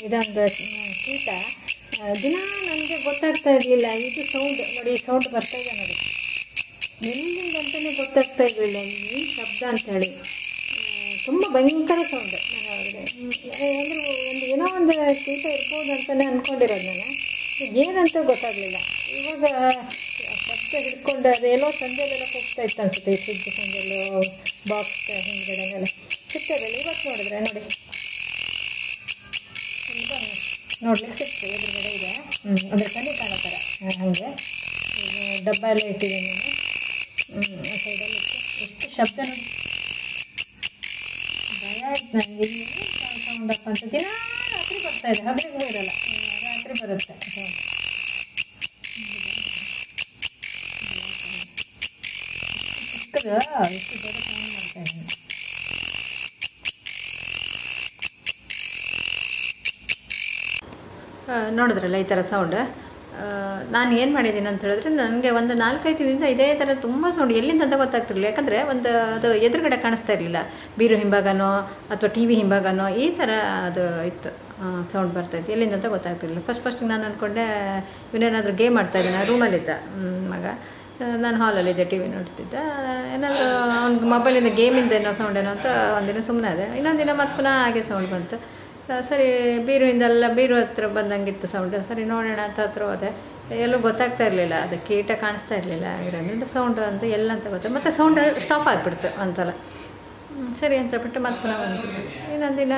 ಇದೊಂದು ಕೀಟ ಆ, ದಿನ ನನಗೆ ಗೊತ್ತಾಗ್ತಾ ಇರಲಿಲ್ಲ ಇದು ಸೌಂಡ್ ನೋಡಿ ಸೌಂಡ್ ಬರ್ತಾ ಇದೆ ನೋಡಿ ಎಲ್ಲಿಂದ ಅಂತಲೇ ಗೊತ್ತಾಗ್ತಾ ಇರಲಿಲ್ಲ ಈ ಶಬ್ದ ಅಂತೇಳಿ ತುಂಬ ಭಯಂಕರ ಸೌಂಡ್ ಅಂದರೆ ಒಂದು ಏನೋ ಒಂದು ಕೀಟ ಇರ್ಬೋದು ಅಂತಲೇ ಅಂದ್ಕೊಂಡಿರೋದು ನಾನು ಏನಂತ ಗೊತ್ತಾಗಲಿಲ್ಲ ಇವಾಗ ಶಬ್ದ ಹಿಡ್ಕೊಂಡು ಅದೆಲ್ಲೋ ಸಂಜೆಲೆಲ್ಲ ಹೋಗ್ತಾ ಇತ್ತು ಅನ್ಸುತ್ತೆ ಈ ಫ್ರಿಜ್ ಸಂಜೆಲ್ಲೋ ಬಾಕ್ಸ್ ಹಿಂದ್ಗಡೆನೆಲ್ಲ ಸಿಗ್ತದಲ್ಲ ಇವತ್ತು ನೋಡಿದ್ರೆ ನೋಡಿ ತುಂಬ ನೋಡ್ಲಿಕ್ಕೆ ಸಿಕ್ತು ಎದುರುಗಡೆ ಇದೆ ಹ್ಞೂ ಅಂದರೆ ಕಣ್ಣಿ ಕಾಣೋ ಥರ ಹಾಗೆ ಈಗ ಡಬ್ಬ ಎಲ್ಲ ಇಟ್ಟಿದ್ದೀನಿ ನಾನು ಹ್ಞೂ ಆ ಸೈಡಲ್ಲಿ ಇಟ್ಟು ಎಷ್ಟು ಶಬ್ದ ನೋಡಿ ಭಯ ಆಯ್ತು ನನಗೆ ಇಲ್ಲಿ ಸೌಂಡಪ್ಪ ಅಂತ ದಿನ ರಾತ್ರಿ ಬರ್ತಾ ಇದೆ ಹಗಲಿಗೂ ಇರಲ್ಲ ಹ್ಮ್, ರಾತ್ರಿ ಬರುತ್ತೆ ಸೌಂಡ್ ಚಿಕ್ಕದು ಎಷ್ಟು ಬೇಗ ಸೌಂಡ್ ಮಾಡ್ತಾ ಇದ್ದೀನಿ ಆ, ನೋಡಿದ್ರಲ್ಲ ಈ ಥರ ಸೌಂಡ್ ನಾನು ಏನು ಮಾಡಿದ್ದೀನಿ ಅಂತ ಹೇಳಿದ್ರೆ ನನಗೆ ಒಂದು ನಾಲ್ಕೈದು ದಿನದಿಂದ ಇದೇ ಥರ ತುಂಬ ಸೌಂಡ್ ಎಲ್ಲಿಂದ ಅಂತ ಗೊತ್ತಾಗ್ತಿರಲಿಲ್ಲ ಯಾಕಂದರೆ ಒಂದು ಅದು ಎದುರುಗಡೆ ಕಾಣಿಸ್ತಾ ಇರಲಿಲ್ಲ ಬೀರು ಹಿಂಭಾಗನೋ ಅಥವಾ ಟಿ ವಿ ಹಿಂಭಾಗನೋ ಈ ಥರ ಅದು ಇತ್ತು ಸೌಂಡ್ ಬರ್ತಾಯಿತ್ತು ಎಲ್ಲಿಂದ ಅಂತ ಗೊತ್ತಾಗ್ತಿರಲಿಲ್ಲ ಫಸ್ಟ್ ಫಸ್ಟ್ ನಾನು ಅಂದ್ಕೊಂಡೆ ಇವನೇನಾದರೂ ಗೇಮ್ ಆಡ್ತಾ ಇದ್ದಾನೆ ರೂಮಲ್ಲಿದ್ದ ಹ್ಮ್, ಮಗ ಆ, ನಾನು ಹಾಲಲ್ಲಿದ್ದೆ ಟಿ ವಿ ನೋಡ್ತಿದ್ದೆ ಏನಾದರೂ ಅವ್ನಿಗೆ ಮೊಬೈಲಿಂದ ಗೇಮಿಂದ ಏನೋ ಸೌಂಡ್ ಏನೋ ಅಂತ ಒಂದಿನ ಸುಮ್ಮನೆ ಅದೇ ಇನ್ನೊಂದು ದಿನ ಮತ್ತೆ ಪುನಃ ಹಾಗೆ ಸೌಂಡ್ ಬಂತು ಆ, ಸರಿ ಬೀರುವಿಂದೆಲ್ಲ ಬೀರು ಹತ್ರ ಬಂದಂಗಿತ್ತು ಸೌಂಡ್ ಸರಿ ನೋಡೋಣ ಅಂತ ಹತ್ರ ಹೋದೆ ಎಲ್ಲೂ ಗೊತ್ತಾಗ್ತಾ ಇರಲಿಲ್ಲ ಅದು ಕೀಟ ಕಾಣಿಸ್ತಾ ಇರಲಿಲ್ಲ ಆಗಿರೋದ್ರಿಂದ ಸೌಂಡ್ ಅಂತ ಎಲ್ಲ ಅಂತ ಗೊತ್ತ ಮತ್ತು ಸೌಂಡ್ ಸ್ಟಾಪ್ ಆಗಿಬಿಡ್ತು ಒಂದ್ಸಲ ಹ್ಮ್, ಸರಿ ಅಂತ ಬಿಟ್ಟು ಮತ್ತೆ ಪುನಃ ಬಂದ್ಬಿಟ್ಟು ಇನ್ನೊಂದು ದಿನ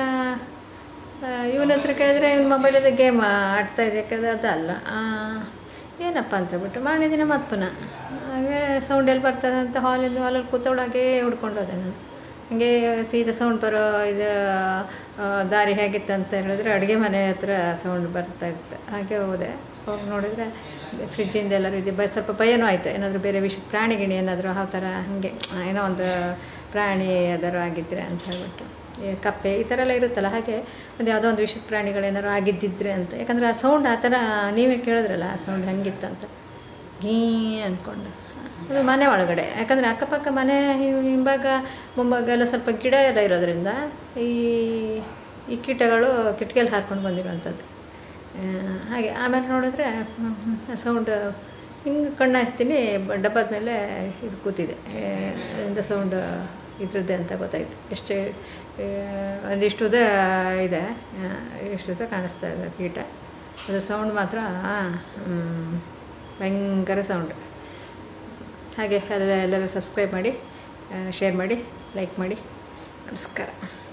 ಇವನ ಹತ್ರ ಕೇಳಿದ್ರೆ ಇವ್ನ ಮೊಬೈಲದ ಗೇಮ್ ಆಡ್ತಾ ಇದೆ ಕೇಳಿದ್ರೆ ಅದಲ್ಲ ಆ, ಏನಪ್ಪ ಅಂತ ಬಿಟ್ಟು ಮಾರನೇ ದಿನ ಮತ್ತೆ ಪುನಃ ಹಾಗೆ ಸೌಂಡ್ ಎಲ್ಲಿ ಬರ್ತದೆ ಅಂತ ಹಾಲಿಂದ ಹಾಲಲ್ಲಿ ಕೂತವಳಾಗೆ ಹುಡ್ಕೊಂಡು ಹೋದೆ ನಾನು ಹಂಗೆ ಸೀದಾ ಸೌಂಡ್ ಬರೋ ಇದು ಆ, ದಾರಿ ಹೇಗಿತ್ತು ಅಂತ ಹೇಳಿದ್ರೆ ಅಡುಗೆ ಮನೆ ಹತ್ರ ಸೌಂಡ್ ಬರ್ತಾ ಇತ್ತು ಹಾಗೆ ಹೋದೆ ಹೋಗಿ ನೋಡಿದರೆ ಫ್ರಿಜ್ಜಿಂದ ಎಲ್ಲರೂ ಇದೆ ಬ ಸ್ವಲ್ಪ ಭಯನೂ ಆಯಿತು ಏನಾದರೂ ಬೇರೆ ವಿಷ ಪ್ರಾಣಿ ಗಿಣಿ ಏನಾದರೂ ಆ ಥರ ಹಾಗೆ ಆ, ಏನೋ ಒಂದು ಪ್ರಾಣಿ ಯಾವ್ದಾದ್ರು ಆಗಿದ್ದರೆ ಅಂತ ಹೇಳ್ಬಿಟ್ಟು ಈ ಕಪ್ಪೆ ಈ ಥರ ಎಲ್ಲ ಇರುತ್ತಲ್ಲ ಹಾಗೆ ಒಂದು ಯಾವುದೋ ಒಂದು ವಿಷದ ಪ್ರಾಣಿಗಳೇನಾದ್ರು ಆಗಿದ್ದಿದ್ರೆ ಅಂತ ಯಾಕಂದರೆ ಆ ಸೌಂಡ್ ಆ ಥರ ನೀವೇ ಕೇಳಿದ್ರಲ್ಲ ಆ ಸೌಂಡ್ ಹೆಂಗಿತ್ತಂತ ಗೀ ಅಂದ್ಕೊಂಡು ಅದು ಮನೆ ಒಳಗಡೆ ಯಾಕಂದರೆ ಅಕ್ಕಪಕ್ಕ ಮನೆ ಹಿ- ಹಿಂಭಾಗ ಮುಂಭಾಗ ಎಲ್ಲ ಸ್ವಲ್ಪ ಗಿಡ ಎಲ್ಲ ಇರೋದ್ರಿಂದ ಈ ಈ ಕೀಟಗಳು ಕಿಟಕಿಯಲ್ಲಿ ಹಾರ್ಕೊಂಡು ಬಂದಿರುವಂಥದ್ದು ಆ, ಹಾಗೆ ಆಮೇಲೆ ನೋಡಿದ್ರೆ ಸೌಂಡ್ ಹಿಂಗೆ ಕಣ್ಣು ಹಾಯಿಸ್ತೀನಿ ಬ- ಡಬ್ಬದ ಮೇಲೆ ಇದು ಕೂತಿದೆ ಇಂದ ಸೌಂಡ್ ಇದ್ರದ್ದೇ ಅಂತ ಗೊತ್ತಾಯ್ತು ಎಷ್ಟೇ ಆ, ಒಂದಿಷ್ಟು ಉದ್ದ ಇದೆ ಆ, ಇಷ್ಟು ಉದ್ದ ಕಾಣಿಸ್ತಾ ಇದೆ ಕೀಟ ಅದ್ರ ಸೌಂಡ್ ಮಾತ್ರ ಆ, ಹ್ಮ್, ಭಯಂಕರ ಸೌಂಡ್ ಹಾಗೆ ಎಲ್ಲ ಎಲ್ಲರೂ ಸಬ್ಸ್ಕ್ರೈಬ್ ಮಾಡಿ ಶೇರ್ ಮಾಡಿ ಲೈಕ್ ಮಾಡಿ ನಮಸ್ಕಾರ